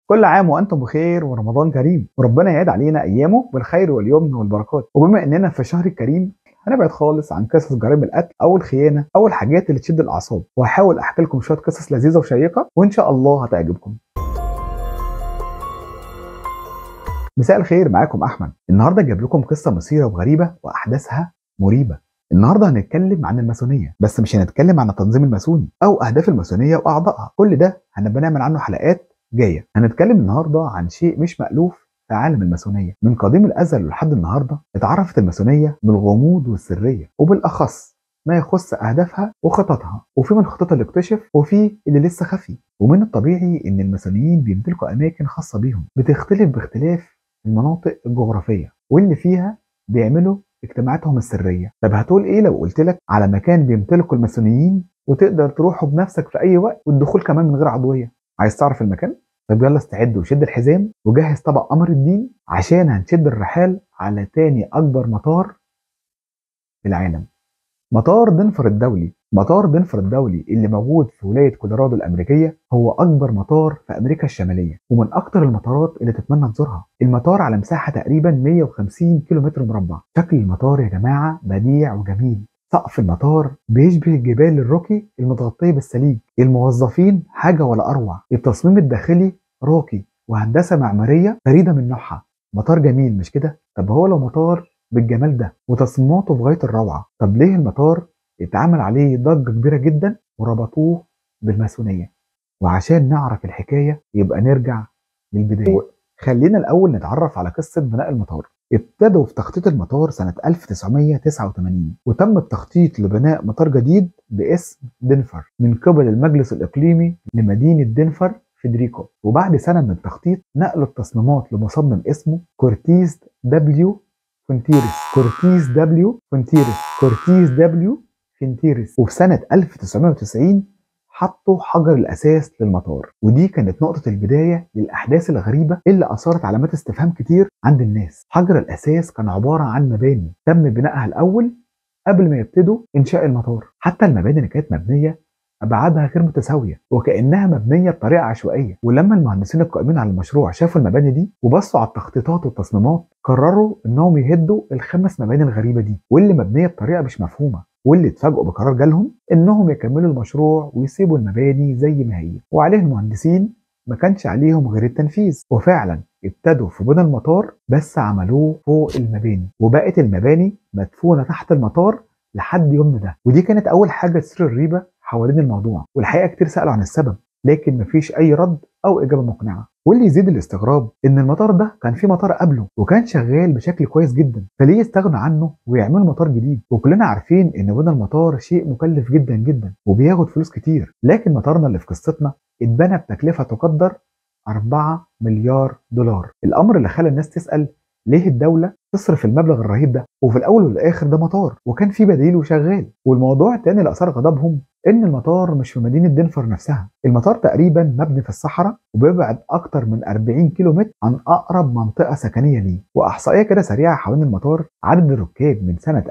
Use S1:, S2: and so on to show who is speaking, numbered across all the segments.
S1: كل عام وانتم بخير ورمضان كريم وربنا يعيد علينا ايامه بالخير واليمن والبركات وبما اننا في الشهر الكريم هنبعد خالص عن قصص جرائم القتل او الخيانه او الحاجات اللي تشد الاعصاب وهحاول احكي لكم شويه قصص لذيذه وشيقه وان شاء الله هتعجبكم مساء الخير معاكم احمد النهارده جايب لكم قصه مثيره وغريبه واحداثها مريبه النهارده هنتكلم عن الماسونيه بس مش هنتكلم عن التنظيم الماسوني او اهداف الماسونيه واعضائها كل ده هنبقى نعمل عنه حلقات جايه هنتكلم النهارده عن شيء مش مألوف في عالم الماسونيه من قديم الازل لحد النهارده اتعرفت الماسونيه بالغموض والسريه وبالاخص ما يخص اهدافها وخططها وفي من خططها اللي اكتشف وفي اللي لسه خفي ومن الطبيعي ان الماسونيين بيمتلكوا اماكن خاصه بيهم بتختلف باختلاف المناطق الجغرافيه واللي فيها بيعملوا اجتماعاتهم السريه طب هتقول ايه لو قلت لك على مكان بيمتلكوا الماسونيين وتقدر تروحه بنفسك في اي وقت والدخول كمان من غير عضويه عايز تعرف المكان طب يلا استعد وشد الحزام وجهز طبق قمر الدين عشان هنشد الرحال على تاني اكبر مطار في العالم مطار دنفر الدولي مطار دنفر الدولي اللي موجود في ولاية كولورادو الأمريكية هو أكبر مطار في أمريكا الشمالية ومن أكتر المطارات اللي تتمنى تزورها المطار على مساحة تقريبا 150 كيلومتر مربع شكل المطار يا جماعة بديع وجميل سقف المطار بيشبه جبال الروكي المتغطية بالسليج الموظفين حاجة ولا أروع التصميم الداخلي راقي وهندسة معمارية فريدة من نوعها مطار جميل مش كده؟ طب هو لو مطار بالجمال ده وتصميماته في غاية الروعة طب ليه المطار اتعمل عليه ضجة كبيرة جدا وربطوه بالماسونية وعشان نعرف الحكاية يبقى نرجع للبداية خلينا الأول نتعرف على قصة بناء المطار ابتدوا في تخطيط المطار سنة 1989 وتم التخطيط لبناء مطار جديد باسم دنفر من قبل المجلس الإقليمي لمدينة دنفر فيدريكو وبعد سنة من التخطيط نقلوا التصميمات لمصمم اسمه كورتيز دبليو فونتيرس كورتيز دبليو فونتيرس كورتيز دبليو فينتيرس وفي سنة 1990 حطوا حجر الأساس للمطار ودي كانت نقطة البداية للأحداث الغريبة اللي أثارت علامات استفهام كتير عند الناس حجر الأساس كان عبارة عن مباني تم بنائها الأول قبل ما يبتدوا إنشاء المطار حتى المباني اللي كانت مبنية أبعادها غير متساوية وكأنها مبنية بطريقة عشوائية ولما المهندسين القائمين على المشروع شافوا المباني دي وبصوا على التخطيطات والتصميمات قرروا إنهم يهدوا الخمس مباني الغريبة دي واللي مبنية بطريقة مش مفهومة واللي اتفاجئوا بقرار جالهم إنهم يكملوا المشروع ويسيبوا المباني زي ما هي وعليه المهندسين ما كانش عليهم غير التنفيذ وفعلا ابتدوا في بناء المطار بس عملوه فوق المباني وبقت المباني مدفونة تحت المطار لحد يومنا ده ودي كانت أول حاجة تثير الريبة حوالين الموضوع والحقيقه كتير سالوا عن السبب لكن مفيش اي رد او اجابه مقنعه واللي يزيد الاستغراب ان المطار ده كان في مطار قبله وكان شغال بشكل كويس جدا فليه يستغنوا عنه ويعملوا مطار جديد وكلنا عارفين ان بناء المطار شيء مكلف جدا جدا وبياخد فلوس كتير لكن مطارنا اللي في قصتنا اتبنى بتكلفه تقدر 4 مليار دولار الامر اللي خلى الناس تسال ليه الدولة تصرف المبلغ الرهيب ده وفي الأول والآخر ده مطار وكان في بديل وشغال والموضوع التاني اللي أثار غضبهم إن المطار مش في مدينة دنفر نفسها المطار تقريبا مبني في الصحراء وبيبعد أكتر من 40 كيلو متر عن أقرب منطقة سكنية ليه وإحصائية كده سريعة حوالين المطار عدد الركاب من سنة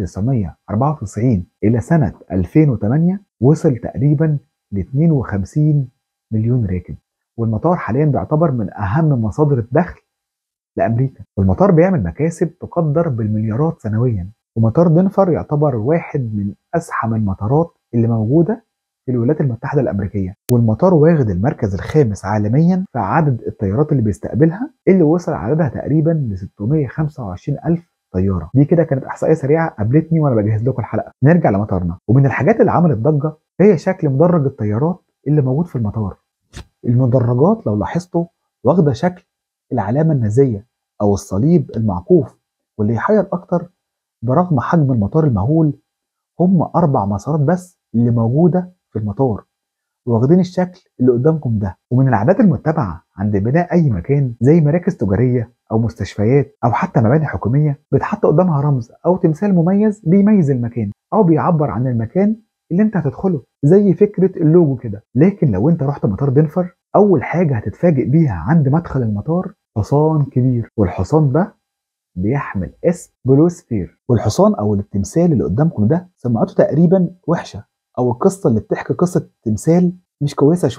S1: 1994 إلى سنة 2008 وصل تقريبا ل 52 مليون راكب والمطار حاليا بيعتبر من أهم مصادر الدخل لامريكا والمطار بيعمل مكاسب تقدر بالمليارات سنويا ومطار دنفر يعتبر واحد من ازحم المطارات اللي موجوده في الولايات المتحده الامريكيه والمطار واخد المركز الخامس عالميا في عدد الطيارات اللي بيستقبلها اللي وصل عددها تقريبا ل 625 الف طياره دي كده كانت احصائيه سريعه قابلتني وانا بجهز لكم الحلقه نرجع لمطارنا ومن الحاجات اللي عملت ضجه هي شكل مدرج الطيارات اللي موجود في المطار المدرجات لو لاحظتوا واخده شكل العلامة النازية أو الصليب المعكوف واللي يحير أكتر برغم حجم المطار المهول هم أربع مسارات بس اللي موجودة في المطار واخدين الشكل اللي قدامكم ده ومن العادات المتبعة عند بناء أي مكان زي مراكز تجارية أو مستشفيات أو حتى مباني حكومية بتحط قدامها رمز أو تمثال مميز بيميز المكان أو بيعبر عن المكان اللي انت هتدخله زي فكرة اللوجو كده لكن لو انت رحت مطار دنفر أول حاجة هتتفاجئ بيها عند مدخل المطار حصان كبير والحصان ده بيحمل اسم بلوسفير والحصان او التمثال اللي قدامكم ده سمعته تقريبا وحشه او القصه اللي بتحكي قصه التمثال مش كويسه شويه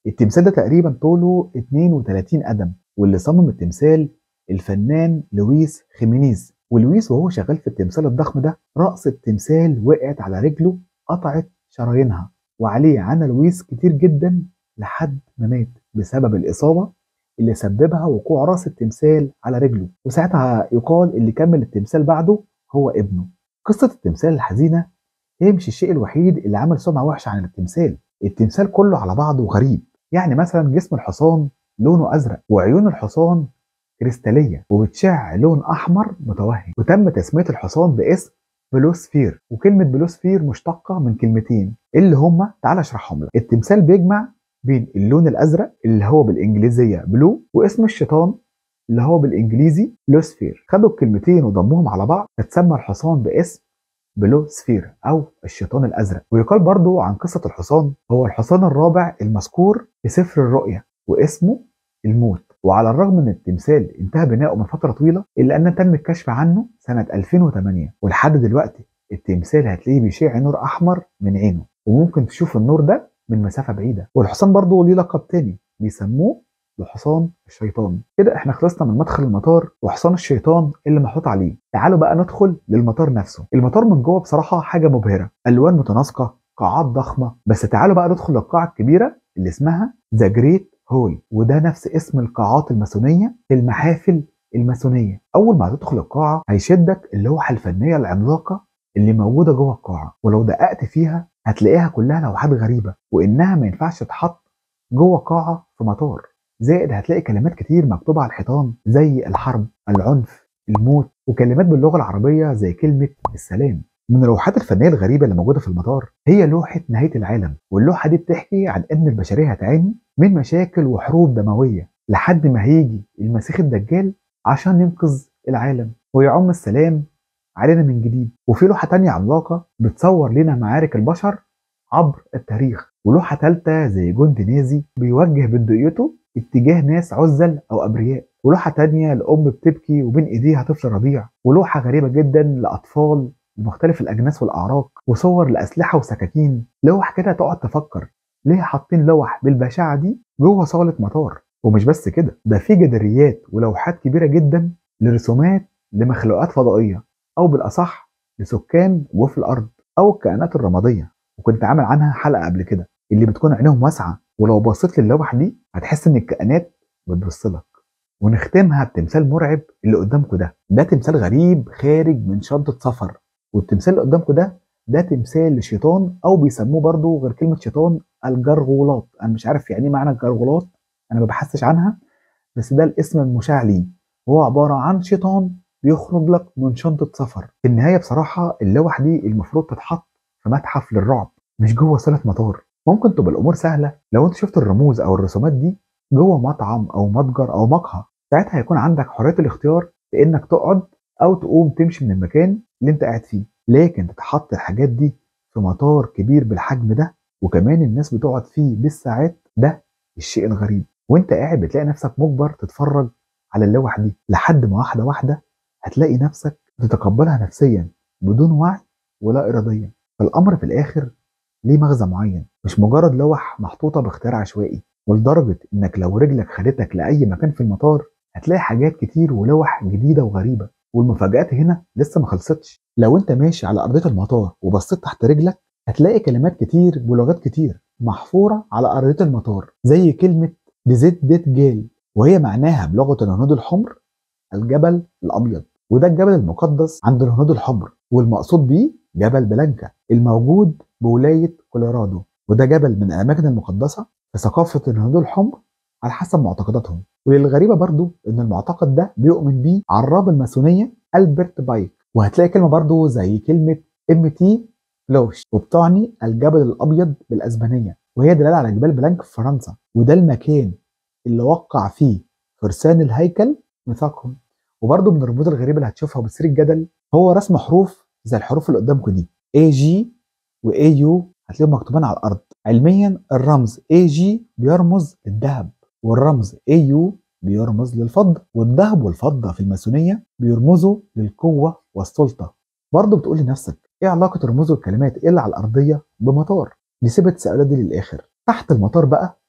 S1: التمثال ده تقريبا طوله 32 قدم واللي صمم التمثال الفنان لويس خيمينيز ولويس وهو شغال في التمثال الضخم ده رأس التمثال وقعت على رجله قطعت شرايينها وعليه عانى لويس كتير جدا لحد ما مات بسبب الإصابة اللي سببها وقوع راس التمثال على رجله وساعتها يقال اللي كمل التمثال بعده هو ابنه قصة التمثال الحزينة هي مش الشيء الوحيد اللي عمل سمعة وحشة عن التمثال التمثال كله على بعضه غريب يعني مثلا جسم الحصان لونه أزرق وعيون الحصان كريستالية وبتشع لون أحمر متوهج وتم تسمية الحصان باسم بلوسفير وكلمة بلوسفير مشتقة من كلمتين اللي هما تعال اشرحهم لك التمثال بيجمع بين اللون الأزرق اللي هو بالإنجليزية بلو واسم الشيطان اللي هو بالإنجليزي لوسفير خدوا الكلمتين وضموهم على بعض فتسمى الحصان باسم بلو سفير أو الشيطان الأزرق ويقال برضو عن قصة الحصان هو الحصان الرابع المذكور في سفر الرؤيا واسمه الموت وعلى الرغم ان التمثال انتهى بناؤه من فتره طويله الا ان تم الكشف عنه سنه 2008 ولحد دلوقتي التمثال هتلاقيه بيشع نور احمر من عينه وممكن تشوف النور ده من مسافه بعيده والحصان برضه ليه لقب تاني بيسموه بحصان الشيطان كده احنا خلصنا من مدخل المطار وحصان الشيطان اللي محطوط عليه تعالوا بقى ندخل للمطار نفسه المطار من جوه بصراحه حاجه مبهره الوان متناسقه قاعات ضخمه بس تعالوا بقى ندخل للقاعه الكبيره اللي اسمها ذا جريت هول وده نفس اسم القاعات الماسونيه في المحافل الماسونيه اول ما هتدخل القاعه هيشدك اللوحه الفنيه العملاقه اللي موجوده جوه القاعه ولو دققت فيها هتلاقيها كلها لوحات غريبه وانها ما ينفعش تتحط جوه قاعه في مطار زائد هتلاقي كلمات كتير مكتوبه على الحيطان زي الحرب العنف الموت وكلمات باللغه العربيه زي كلمه السلام من اللوحات الفنيه الغريبه اللي موجوده في المطار هي لوحه نهايه العالم واللوحه دي بتحكي عن ان البشريه هتعاني من مشاكل وحروب دمويه لحد ما هيجي المسيح الدجال عشان ينقذ العالم ويعم السلام علينا من جديد وفي لوحه تانية عملاقه بتصور لنا معارك البشر عبر التاريخ ولوحه ثالثه زي جندي نازي بيوجه بدقيته اتجاه ناس عزل او ابرياء ولوحه تانية لام بتبكي وبين ايديها طفل رضيع ولوحه غريبه جدا لاطفال بمختلف الاجناس والاعراق وصور لاسلحه وسكاكين لوح كده تقعد تفكر ليه حاطين لوح بالبشاعه دي جوه صاله مطار ومش بس كده ده في جداريات ولوحات كبيره جدا لرسومات لمخلوقات فضائيه او بالاصح لسكان جوف الارض او الكائنات الرماديه وكنت عامل عنها حلقه قبل كده اللي بتكون عينهم واسعه ولو بصيت للوح دي هتحس ان الكائنات بتبص لك ونختمها بتمثال مرعب اللي قدامكم ده ده تمثال غريب خارج من شنطه سفر والتمثال اللي قدامكم ده ده تمثال لشيطان او بيسموه برضو غير كلمه شيطان الجرغولات انا مش عارف يعني ايه معنى الجرغولات انا ما بحثتش عنها بس ده الاسم المشاع ليه هو عباره عن شيطان بيخرج لك من شنطه سفر في النهايه بصراحه اللوح دي المفروض تتحط في متحف للرعب مش جوه صاله مطار ممكن تبقى الامور سهله لو انت شفت الرموز او الرسومات دي جوه مطعم او متجر او مقهى ساعتها هيكون عندك حريه الاختيار في انك تقعد او تقوم تمشي من المكان اللي انت قاعد فيه لكن تتحط الحاجات دي في مطار كبير بالحجم ده وكمان الناس بتقعد فيه بالساعات ده الشيء الغريب وانت قاعد بتلاقي نفسك مجبر تتفرج على اللوح دي لحد ما واحده واحده هتلاقي نفسك بتتقبلها نفسيا بدون وعي ولا اراديا فالامر في الاخر ليه مغزى معين مش مجرد لوح محطوطه باختيار عشوائي ولدرجه انك لو رجلك خدتك لاي مكان في المطار هتلاقي حاجات كتير ولوح جديده وغريبه والمفاجآت هنا لسه ما خلصتش لو انت ماشي على ارضيه المطار وبصيت تحت رجلك هتلاقي كلمات كتير بلغات كتير محفوره على ارضيه المطار زي كلمه بزيت ديت جال وهي معناها بلغه الهنود الحمر الجبل الابيض وده الجبل المقدس عند الهنود الحمر والمقصود بيه جبل بلانكا الموجود بولايه كولورادو وده جبل من الاماكن المقدسه في ثقافه الهنود الحمر على حسب معتقداتهم وللغريبه برضو ان المعتقد ده بيؤمن بيه عراب الماسونيه البرت بايك وهتلاقي كلمه برضو زي كلمه ام تي فلوش وبتعني الجبل الابيض بالاسبانيه وهي دلاله على جبال بلانك في فرنسا وده المكان اللي وقع فيه فرسان الهيكل ميثاقهم وبرضو من الرموز الغريبه اللي هتشوفها وبتصير الجدل هو رسم حروف زي الحروف اللي قدامكم دي اي جي واي يو هتلاقيهم مكتوبين على الارض علميا الرمز اي جي بيرمز للذهب والرمز اي يو بيرمز للفضة والذهب والفضة في الماسونية بيرمزوا للقوة والسلطة برضه بتقول لنفسك ايه علاقة رموز الكلمات اللي على الأرضية بمطار نسيب التساؤلات دي للآخر تحت المطار بقى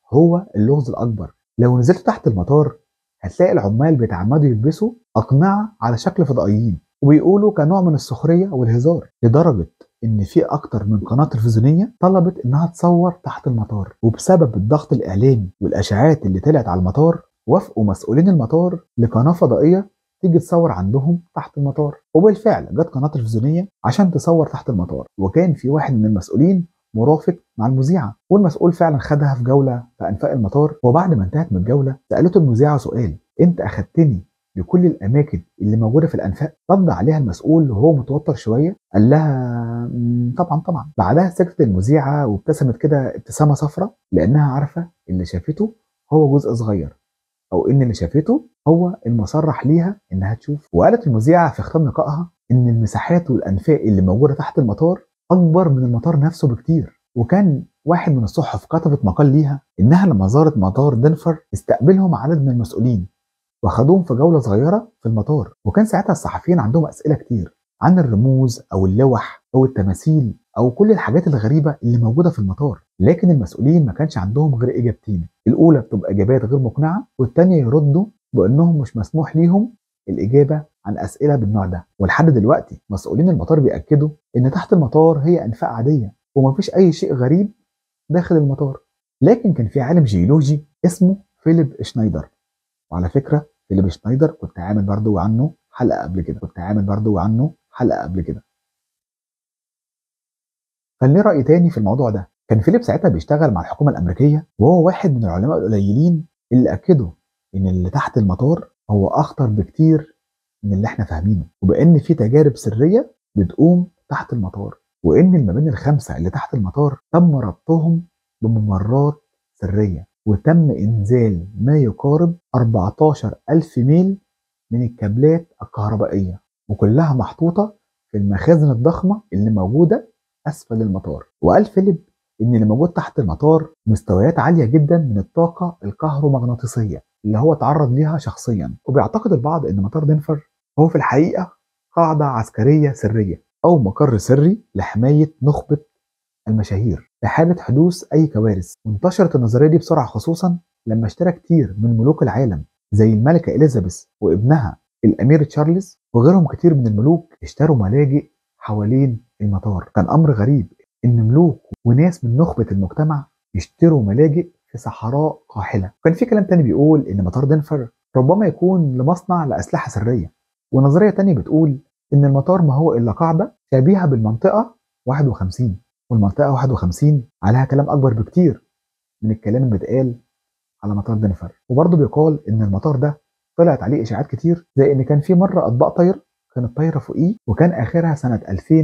S1: هو اللغز الأكبر لو نزلت تحت المطار هتلاقي العمال بيتعمدوا يلبسوا أقنعة على شكل فضائيين وبيقولوا كنوع من السخرية والهزار لدرجة إن في أكتر من قناة تلفزيونية طلبت إنها تصور تحت المطار وبسبب الضغط الإعلامي والأشاعات اللي طلعت على المطار وافقوا مسؤولين المطار لقناة فضائية تيجي تصور عندهم تحت المطار وبالفعل جت قناة تلفزيونية عشان تصور تحت المطار وكان في واحد من المسؤولين مرافق مع المذيعة والمسؤول فعلا خدها في جولة في أنفاق المطار وبعد ما انتهت من الجولة سألته المذيعة سؤال أنت أخدتني لكل الأماكن اللي موجودة في الأنفاق رد عليها المسؤول وهو متوتر شوية قال لها طبعا طبعا بعدها سكتت المذيعة وابتسمت كده ابتسامة صفراء لأنها عارفة اللي شافته هو جزء صغير أو إن اللي شافته هو المصرح ليها إنها تشوف وقالت المذيعة في ختام لقائها إن المساحات والأنفاق اللي موجودة تحت المطار أكبر من المطار نفسه بكتير وكان واحد من الصحف كتبت مقال ليها إنها لما زارت مطار دنفر استقبلهم عدد من المسؤولين واخدوهم في جولة صغيرة في المطار وكان ساعتها الصحفيين عندهم أسئلة كتير عن الرموز أو اللوح أو التماثيل أو كل الحاجات الغريبة اللي موجودة في المطار لكن المسؤولين ما كانش عندهم غير إجابتين الأولى بتبقى إجابات غير مقنعة والتانية يردوا بأنهم مش مسموح ليهم الإجابة عن أسئلة بالنوع ده ولحد دلوقتي مسؤولين المطار بيأكدوا إن تحت المطار هي أنفاق عادية ومفيش أي شيء غريب داخل المطار لكن كان في عالم جيولوجي اسمه فيليب شنايدر وعلى فكرة فيليب شنايدر كنت عامل برضو عنه حلقة قبل كده كنت عامل برضو عنه حلقة قبل كده كان ليه رأي تاني في الموضوع ده كان فيليب ساعتها بيشتغل مع الحكومة الأمريكية وهو واحد من العلماء القليلين اللي أكدوا إن اللي تحت المطار هو أخطر بكتير من اللي احنا فاهمينه وبأن في تجارب سرية بتقوم تحت المطار وإن المباني الخمسة اللي تحت المطار تم ربطهم بممرات سرية وتم إنزال ما يقارب 14 ألف ميل من الكابلات الكهربائية وكلها محطوطة في المخازن الضخمة اللي موجودة أسفل المطار وقال فيليب إن اللي موجود تحت المطار مستويات عالية جدا من الطاقة الكهرومغناطيسية اللي هو تعرض ليها شخصيا وبيعتقد البعض إن مطار دنفر هو في الحقيقة قاعدة عسكرية سرية أو مقر سري لحماية نخبة المشاهير في حالة حدوث أي كوارث وانتشرت النظرية دي بسرعة خصوصا لما اشترى كتير من ملوك العالم زي الملكة إليزابيث وابنها الأمير تشارلز وغيرهم كتير من الملوك اشتروا ملاجئ حوالين المطار كان أمر غريب إن ملوك وناس من نخبة المجتمع يشتروا ملاجئ في صحراء قاحلة وكان في كلام تاني بيقول إن مطار دنفر ربما يكون لمصنع لأسلحة سرية ونظرية تانية بتقول إن المطار ما هو إلا قاعدة شبيهة بالمنطقة 51 والمنطقة 51 عليها كلام أكبر بكتير من الكلام اللي بيتقال على مطار دنفر وبرضه بيقال إن المطار ده طلعت عليه إشاعات كتير زي إن كان في مرة أطباق طير كانت طايرة فوقيه وكان آخرها سنة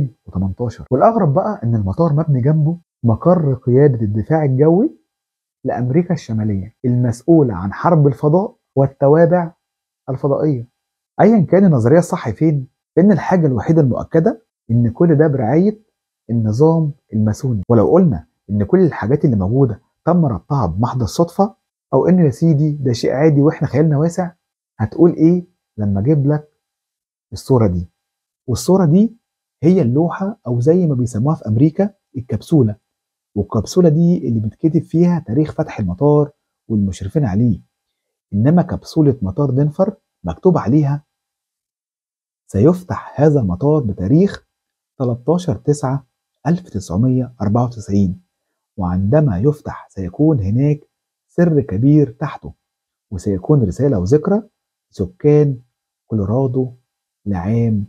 S1: 2018 والأغرب بقى إن المطار مبني جنبه مقر قيادة الدفاع الجوي لأمريكا الشمالية المسؤولة عن حرب الفضاء والتوابع الفضائية أيا كان النظرية الصح فين فإن الحاجة الوحيدة المؤكدة إن كل ده برعاية النظام الماسوني ولو قلنا إن كل الحاجات اللي موجودة تم ربطها بمحض الصدفة أو إنه يا سيدي ده شيء عادي وإحنا خيالنا واسع هتقول إيه لما أجيب لك الصورة دي والصورة دي هي اللوحة أو زي ما بيسموها في أمريكا الكبسولة والكبسولة دي اللي بتكتب فيها تاريخ فتح المطار والمشرفين عليه إنما كبسولة مطار دنفر مكتوب عليها سيفتح هذا المطار بتاريخ 13 9 1994 وعندما يفتح سيكون هناك سر كبير تحته وسيكون رسالة وذكرى سكان كولورادو لعام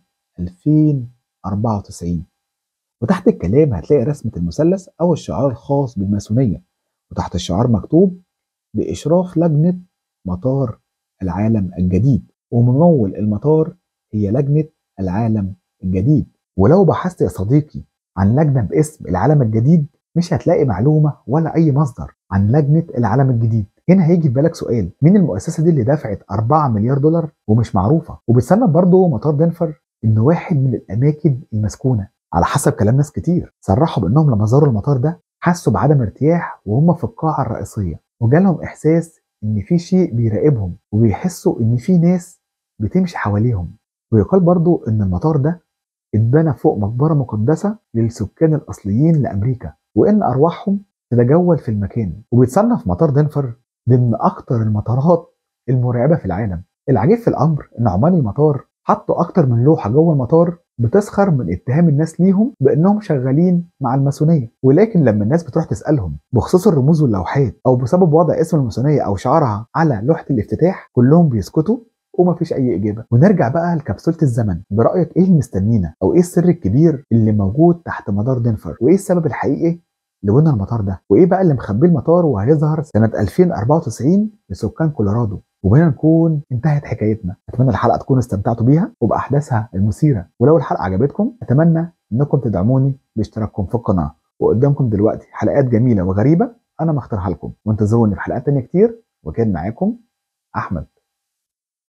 S1: 2094 وتحت الكلام هتلاقي رسمة المثلث أو الشعار الخاص بالماسونية وتحت الشعار مكتوب بإشراف لجنة مطار العالم الجديد وممول المطار هي لجنة العالم الجديد ولو بحثت يا صديقي عن لجنة باسم العالم الجديد مش هتلاقي معلومة ولا أي مصدر عن لجنة العالم الجديد هنا هيجي في بالك سؤال مين المؤسسة دي اللي دفعت 4 مليار دولار ومش معروفة وبتسمى برضه مطار دنفر إنه واحد من الأماكن المسكونة على حسب كلام ناس كتير صرحوا بأنهم لما زاروا المطار ده حسوا بعدم ارتياح وهم في القاعة الرئيسية وجالهم إحساس إن في شيء بيراقبهم وبيحسوا إن في ناس بتمشي حواليهم ويقال برضو إن المطار ده اتبنى فوق مقبرة مقدسة للسكان الأصليين لأمريكا وإن أرواحهم تتجول في المكان وبيتصنف مطار دنفر ضمن اكتر المطارات المرعبه في العالم العجيب في الامر ان عمال المطار حطوا اكتر من لوحه جوه المطار بتسخر من اتهام الناس ليهم بانهم شغالين مع الماسونيه ولكن لما الناس بتروح تسالهم بخصوص الرموز واللوحات او بسبب وضع اسم الماسونيه او شعارها على لوحه الافتتاح كلهم بيسكتوا ومفيش اي اجابه ونرجع بقى لكبسوله الزمن برايك ايه اللي مستنينا او ايه السر الكبير اللي موجود تحت مدار دنفر وايه السبب الحقيقي لبنى المطار ده وايه بقى اللي مخبيه المطار وهيظهر سنه 2094 لسكان كولورادو وبهنا نكون انتهت حكايتنا اتمنى الحلقه تكونوا استمتعتوا بيها وباحداثها المثيره ولو الحلقه عجبتكم اتمنى انكم تدعموني باشتراككم في القناه وقدامكم دلوقتي حلقات جميله وغريبه انا مختارها لكم وانتظروني في حلقات تانية كتير وكان معاكم احمد